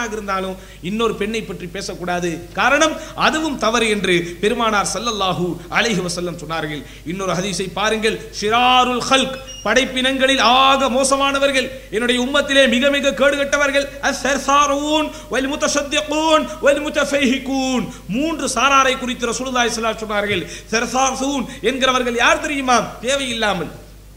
ஆணாக இருந்தாலும் இன்னொரு பெண்ணை பற்றி பேசக்கூடாது காரணம் அதுவும் தவறு என்று பெருமானார் ஸல்லல்லாஹு அலைஹி வஸல்லம் சொன்னார்கள் இன்னொரு ஹதீஸை பாருங்கள் ஷிராருல் ஹல்க் படைப்பினங்களில் ஆக மோசமானவர்கள் என்னுடைய உம்மத்திலே மிக மிக கேடுகட்டவர்கள் அஸ்ஸர்சாரூன் வல் முத்தஷத்தியகூன் வல் முத்தஃபைஹிகூன் மூன்று சாராரை குறித்து ரசூலுல்லாஹி ஸல்லல்லாஹு அலைஹி சொன்னார்கள் சர்சாசூன் என்கிறவர்கள் யார் தெரியுமா தேவையில்லாமல்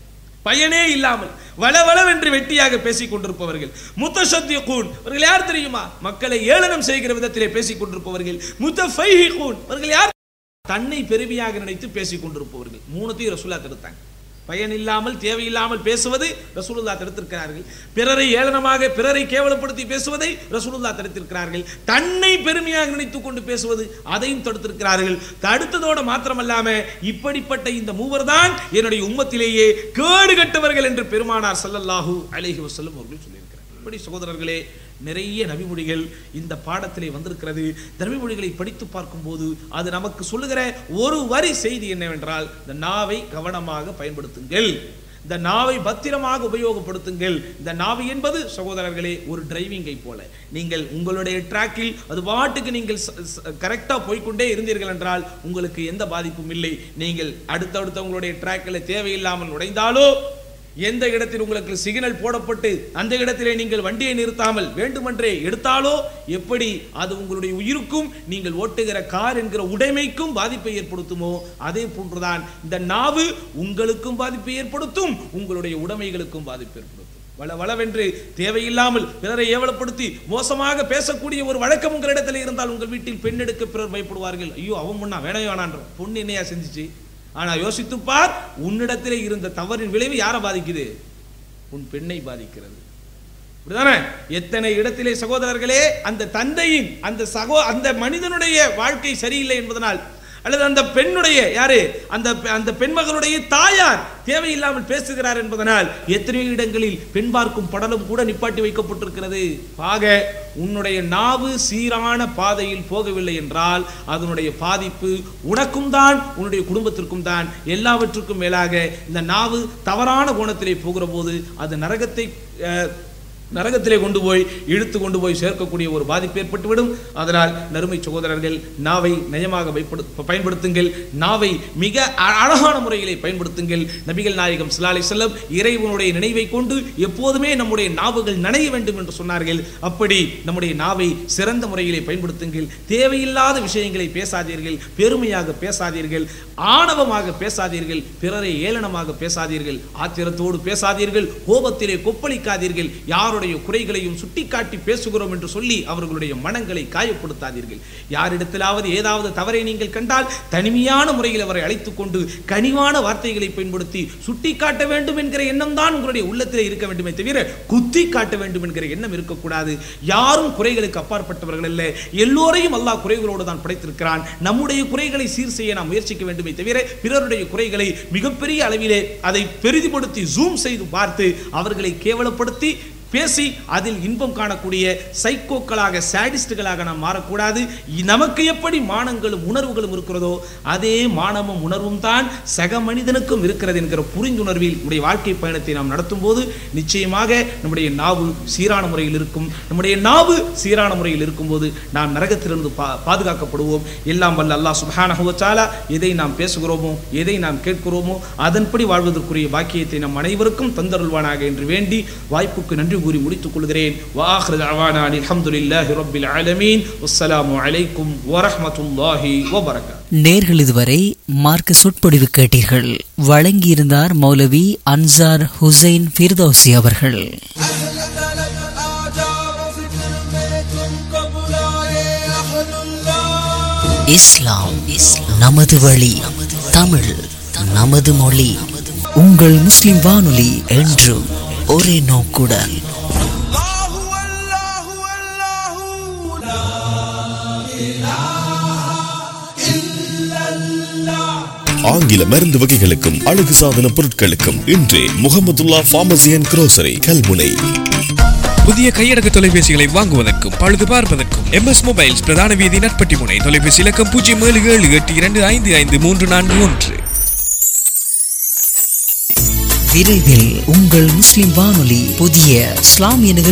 பயனே இல்லாமல் வளவளவென்று வெட்டியாக பேசிக் கொண்டிருப்பவர்கள் முத்தசத்தியகூன் அவர்கள் யார் தெரியுமா மக்களை ஏளனம் செய்கிற விதத்திலே பேசிக் கொண்டிருப்பவர்கள் முத்தஃபைஹிகூன் அவர்கள் யார் தன்னை பெருமையாக நினைத்து பேசிக் கொண்டிருப்பவர்கள் மூணுத்தையும் ரசூலா தடுத்தாங்க பயன் இல்லாமல் தேவையில்லாமல் பேசுவது ரசூலுல்லா தடுத்திருக்கிறார்கள் பிறரை ஏளனமாக பிறரை கேவலப்படுத்தி பேசுவதை ரசூலுல்லா தடுத்திருக்கிறார்கள் தன்னை பெருமையாக நினைத்துக் கொண்டு பேசுவது அதையும் தடுத்திருக்கிறார்கள் தடுத்ததோடு மாத்திரமல்லாம இப்படிப்பட்ட இந்த மூவர் தான் என்னுடைய உம்மத்திலேயே கேடு கட்டவர்கள் என்று பெருமானார் ஸல்லல்லாஹு அலைஹி வஸல்லம் அவர்கள் சொல்லியிருக்கிறார் இப்படி சகோதரர்களே நிறைய நபிமொழிகள் இந்த பாடத்திலே வந்திருக்கிறது இந்த நபிமொழிகளை படித்து பார்க்கும்போது அது நமக்கு சொல்லுகிற ஒரு வரி செய்தி என்னவென்றால் இந்த நாவை கவனமாக பயன்படுத்துங்கள் இந்த நாவை பத்திரமாக உபயோகப்படுத்துங்கள் இந்த நாவு என்பது சகோதரர்களே ஒரு டிரைவிங்கை போல நீங்கள் உங்களுடைய ட்ராக்கில் அது பாட்டுக்கு நீங்கள் கரெக்டாக போய்க்கொண்டே இருந்தீர்கள் என்றால் உங்களுக்கு எந்த பாதிப்பும் இல்லை நீங்கள் அடுத்தடுத்த உங்களுடைய ட்ராக்கில் தேவையில்லாமல் நுழைந்தாலோ எந்த இடத்தில் உங்களுக்கு சிக்னல் போடப்பட்டு அந்த இடத்திலே நீங்கள் வண்டியை நிறுத்தாமல் வேண்டுமென்றே எடுத்தாலோ எப்படி அது உங்களுடைய உயிருக்கும் நீங்கள் ஓட்டுகிற கார் என்கிற உடைமைக்கும் பாதிப்பை ஏற்படுத்துமோ அதே போன்றுதான் இந்த நாவு உங்களுக்கும் பாதிப்பை ஏற்படுத்தும் உங்களுடைய உடைமைகளுக்கும் பாதிப்பு ஏற்படுத்தும் வள வளவென்று தேவையில்லாமல் பிறரை ஏவலப்படுத்தி மோசமாக பேசக்கூடிய ஒரு வழக்கம் உங்களிடத்தில் இருந்தால் உங்கள் வீட்டில் பெண் எடுக்க பிறர் பயப்படுவார்கள் ஐயோ அவன் முன்னா வேணவே வேணான்ற பொண்ணு என்னையா செஞ்சுச்சு ஆனா யோசித்து பார் உன்னிடத்திலே இருந்த தவறின் விளைவு யாரை பாதிக்குது உன் பெண்ணை பாதிக்கிறது அப்படிதானே எத்தனை இடத்திலே சகோதரர்களே அந்த தந்தையின் அந்த சகோ அந்த மனிதனுடைய வாழ்க்கை சரியில்லை என்பதனால் அல்லது அந்த பெண்ணுடைய யாரு அந்த அந்த பெண்மகளுடைய தாயார் தேவையில்லாமல் பேசுகிறார் என்பதனால் எத்தனையோ இடங்களில் பெண் பார்க்கும் படலம் கூட நிப்பாட்டி வைக்கப்பட்டிருக்கிறது ஆக உன்னுடைய நாவு சீரான பாதையில் போகவில்லை என்றால் அதனுடைய பாதிப்பு உனக்கும் தான் உன்னுடைய குடும்பத்திற்கும் தான் எல்லாவற்றுக்கும் மேலாக இந்த நாவு தவறான கோணத்திலே போகிற போது அது நரகத்தை அஹ், நரகத்திலே கொண்டு போய் இழுத்து கொண்டு போய் சேர்க்கக்கூடிய ஒரு பாதிப்பு ஏற்பட்டுவிடும் அதனால் நறுமை சகோதரர்கள் நாவை நயமாக வைப்படு- பயன்படுத்துங்கள் நாவை மிக அ- அழகான முறையிலே பயன்படுத்துங்கள் நபிகள் நாயகம் ஸல்லல்லாஹு அலைஹி செல்லம் இறைவனுடைய நினைவை கொண்டு எப்போதுமே நம்முடைய நாவுகள் நனைய வேண்டும் என்று சொன்னார்கள் அப்படி நம்முடைய நாவை சிறந்த முறையிலே பயன்படுத்துங்கள் தேவையில்லாத விஷயங்களை பேசாதீர்கள் பெருமையாக பேசாதீர்கள் ஆணவமாக பேசாதீர்கள் பிறரை ஏளனமாக பேசாதீர்கள் ஆத்திரத்தோடு பேசாதீர்கள் கோபத்திலே கொப்பளிக்காதீர்கள் யாருடைய குறைகளையும் சுட்டிக்காட்டி பேசுகிறோம் என்று சொல்லி அவர்களுடைய மனங்களை காயப்படுத்தாதீர்கள் யாரிடத்திலாவது ஏதாவது தவறை நீங்கள் கண்டால் தனிமையான முறையில் அவரை அழைத்துக் கொண்டு கனிவான வார்த்தைகளை பயன்படுத்தி சுட்டிக்காட்ட வேண்டும் என்கிற எண்ணம் தான் உங்களுடைய உள்ளத்திலே இருக்க வேண்டுமே தவிர குத்தி காட்ட வேண்டும் என்கிற எண்ணம் இருக்கக்கூடாது யாரும் குறைகளுக்கு அப்பாற்பட்டவர்கள் அல்ல எல்லோரையும் அல்லாஹ் குறைகளோடு தான் படைத்திருக்கிறான் நம்முடைய குறைகளை சீர் செய்ய நாம் முயற்சிக்க வேண்டுமே தவிர பிறருடைய குறைகளை மிகப்பெரிய அளவிலே அதை பெரிதுபடுத்தி ஜூம் செய்து பார்த்து அவர்களை கேவலப்படுத்தி பேசி அதில் இன்பம் காணக்கூடிய சைக்கோக்களாக சாடிஸ்டுகளாக நாம் மாறக்கூடாது இ- நமக்கு எப்படி மானங்களும் உணர்வுகளும் இருக்கிறதோ அதே மானமும் உணர்வும் தான் சக மனிதனுக்கும் இருக்கிறது என்கிற புரிந்துணர்வில் நம்முடைய வாழ்க்கை பயணத்தை நாம் நடத்தும் போது நிச்சயமாக நம்முடைய நாவு சீரான முறையில் இருக்கும் நம்முடைய நாவு சீரான முறையில் இருக்கும்போது நாம் நரகத்திலிருந்து பா பாதுகாக்கப்படுவோம் எல்லாம் வல்ல அல்லாஹ் சுப்ஹானஹு வ தஆலா எதை நாம் பேசுகிறோமோ எதை நாம் கேட்கிறோமோ அதன்படி வாழ்வதற்குரிய பாக்கியத்தை நம் அனைவருக்கும் தந்தருள்வானாக என்று வேண்டி வாய்ப்புக்கு நன்றி கூறி முடித்துக் கொள்கிறேன் வாஹ்ரு தஅவானா அல்ஹம்துலில்லாஹி ரப்பில் ஆலமீன் வஸ்ஸலாமு அலைக்கும் வரஹ்மத்துல்லாஹி வபரகாத்துஹு நேர்கள் இதுவரை மார்க்க சொற்பொழிவு கேட்டீர்கள் வழங்கியிருந்தார் மௌலவி அன்சார் ஹுசைன் ஃபிர்தௌசி அவர்கள் أعجاب فكر بيتم قبلاي أهل الله இஸ்லாம் நமது வழி தமிழ் நமது மொழி உங்கள் முஸ்லிம் வானொலி என்றும் ஒரே நோக்குடன் الله والله والله لا ஆங்கில மருந்து வகைகளுக்கும் அழகு சாதன பொருட்களுக்கும் இன்றே Muhammadulla pharmacy and grocery Kalmunai புதிய கையடக்க தொலைபேசிகளை வாங்குவதற்கும் பழுது பார்ப்பதற்கும் எம்எஸ் மொபைல்ஸ் பிரதான வீதி நட்பட்டி முனை தொலைபேசி இலக்கம் பூஜ்ஜியம் ஏழு ஏழு எட்டு இரண்டு ஐந்து ஐந்து மூன்று நான்கு ஒன்று விரைவில் உங்கள் முஸ்லிம் வானொலி புதிய இஸ்லாமிய நிகழ்ச்சி